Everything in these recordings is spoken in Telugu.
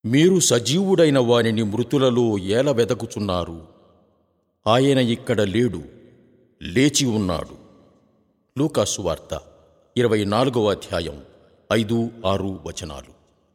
మీరు సజీవుడైన వానిని మృతులలో ఏల వెదకుచున్నారు ఆయన ఇక్కడ లేడు లేచి ఉన్నాడు లూకాసు వార్త ఇరవై నాలుగవ అధ్యాయం ఐదు ఆరు వచనాలు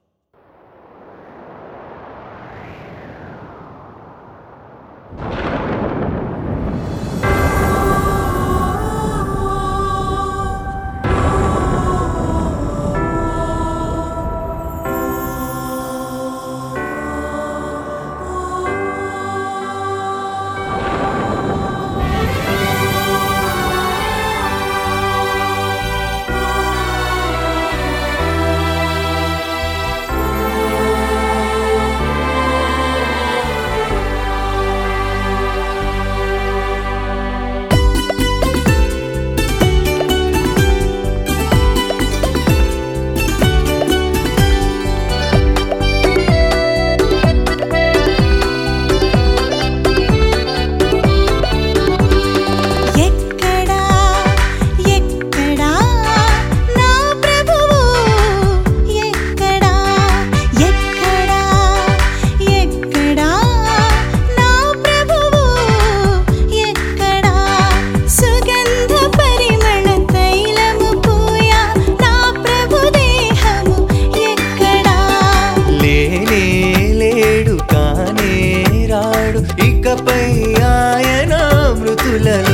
ఎక్కడా ఎక్కడా నా ప్రభువు ఎక్కడా ఎక్కడా ఎక్కడా నా ప్రభువు ఎక్కడా సుగంధ పరిమళ తైలము పూయా నా ప్రభు దేహము ఎక్కడా లేనే లేడు కానే రాడు ఇకపై ఆయన మృతులలో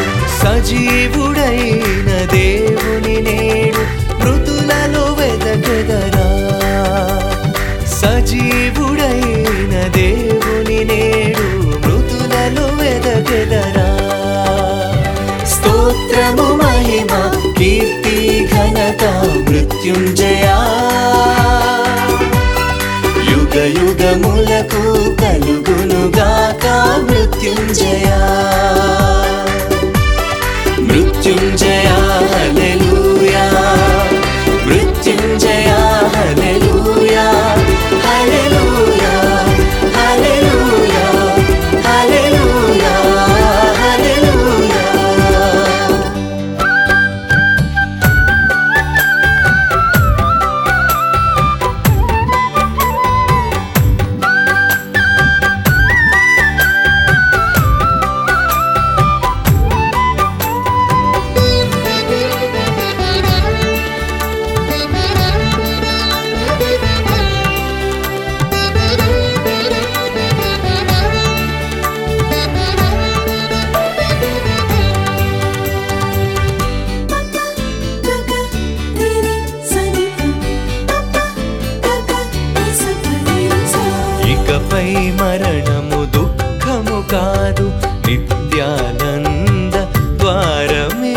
సజీవుడైన దేవుని నేడు మృతులలో వెదకెదరా సజీవుడైన దేవుని నేడు మృతులలో వెదకెదరా స్తోత్రము మహిమ కీర్తి ఘనత మృత్యుంజయా యుగ యుగములకు కలుగునుగాక మృత్యుంజయా మృత్యుంజయా హల్లెలూయా మృత్యుంజయా హల్లెలూయా హల్లెలూయా హల్లెలూయా హల్లెలూయా హల్లెలూయా ఇకపై మరణము దుఃఖము కాదు నిత్యానంద ద్వారమే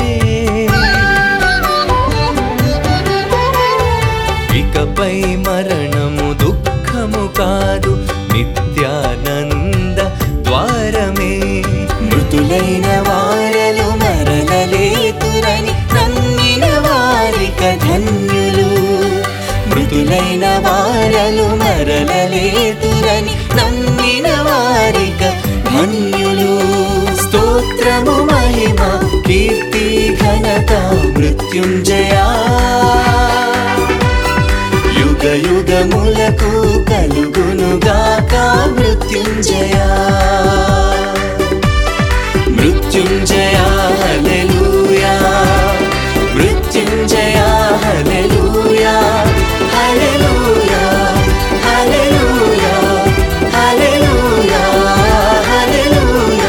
ఇకపై మరణము దుఃఖము కాదు నిత్యానంద ద్వారమే మృతులైన వారలు మరలలేతురని నమ్మిన వారిక ధన్యులు మృతులైన వారలు మరలలేతురని నమ్మిన వారిక ధన్యులు స్తోత్రము మహిమ కీర్తి ఘనత మృత్యుంజయా యుగ యుగములకు కలుగునుగాక మృత్యుంజయా మృత్యుంజయా హల్లెలూయా మృత్యుంజయా హల్లెలూయా హల్లెలూయా హల్లెలూయా హల్లెలూయా హల్లెలూయా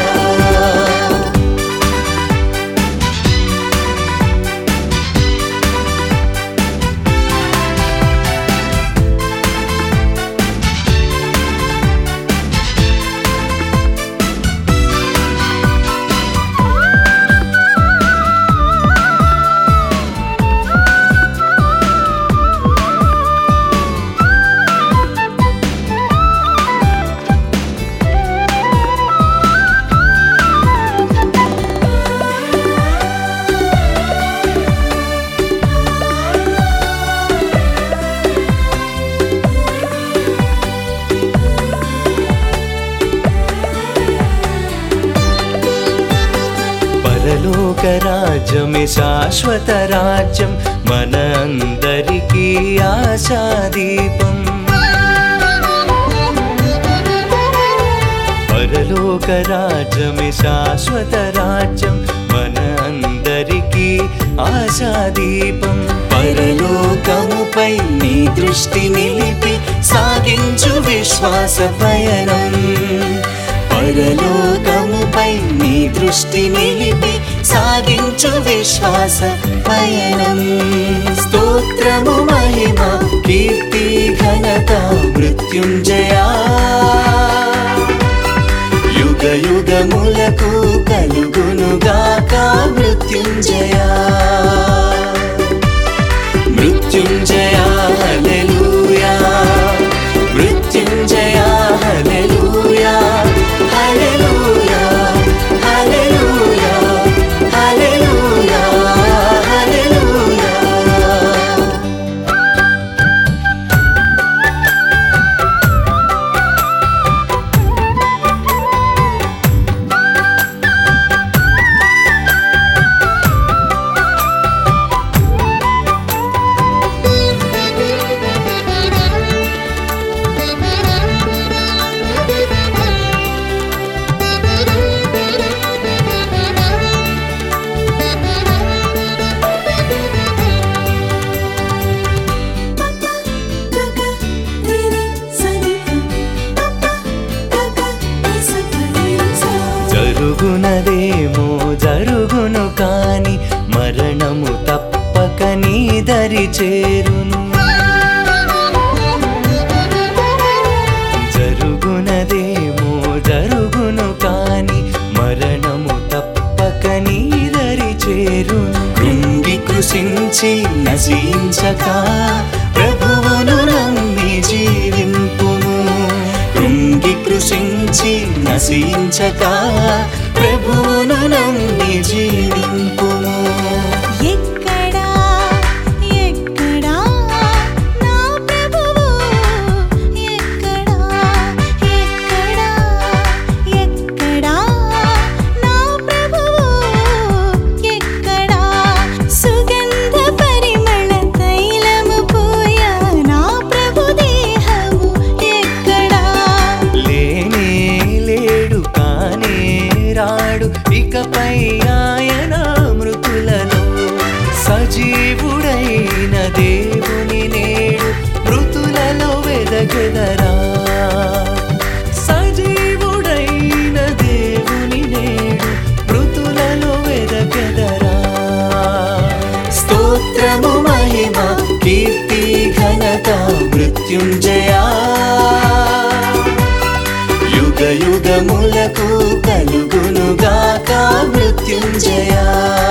పరలోక రాజ్యమే శాశ్వత రాజ్యం మన అందరికీ ఆశాదీపం పరలోక రాజ్యమే శాశ్వత రాజ్యం మన అందరికీ ఆశాదీపం పరలోకముపై నీ దృష్టి నిలిపి సాగించు విశ్వాస పయనం పరలోకముపై నీ దృష్టి నిలిపి సాగించు విశ్వాస పయనం స్తోత్రము మహిమ కీర్తి ఘనత మృత్యుంజయా యుగ యుగములకు కలుగునుగాక మృత్యుంజయా మృత్యుంజయా హల్లెలూయా మృత్యుంజయా హల్లెలూయా హల్లెలూయా హల్లెలూయా హల్లెలూయా హల్లెలూయా జరుగునదేమో జరుగును కాని మరణము తప్పక నీ దరి చేరును జరుగునదేమో జరుగును కాని మరణము తప్పక నీ దరి చేరును కృంగి కృషించి నశించక ప్రభువును నమ్మి జీవింపుము కృంగి కృషించి నశించక ప్రభువును నమ్మి జీవింపుము ఎక్కడా ఎక్కడా నా ప్రభువు ఎక్కడా ఎక్కడా ఎక్కడా నా ప్రభువు ఎక్కడా సుగంధ పరిమళ తైలము పూయ నా ప్రభు దేహము ఎక్కడా లేనే లేడు కానే రాడు ఇకపై ఆయన మృతులలో సజీవుడైన దేవుని నేడు మృతులలో వెదగెదరా సజీవుడైన దేవుని నేడు మృతులలో వెదగెదరా స్తోత్రము మహిమ కీర్తి ఘనత మృత్యుంజయా యుగ యుగములకు కలుగునుగాక మృత్యుంజయా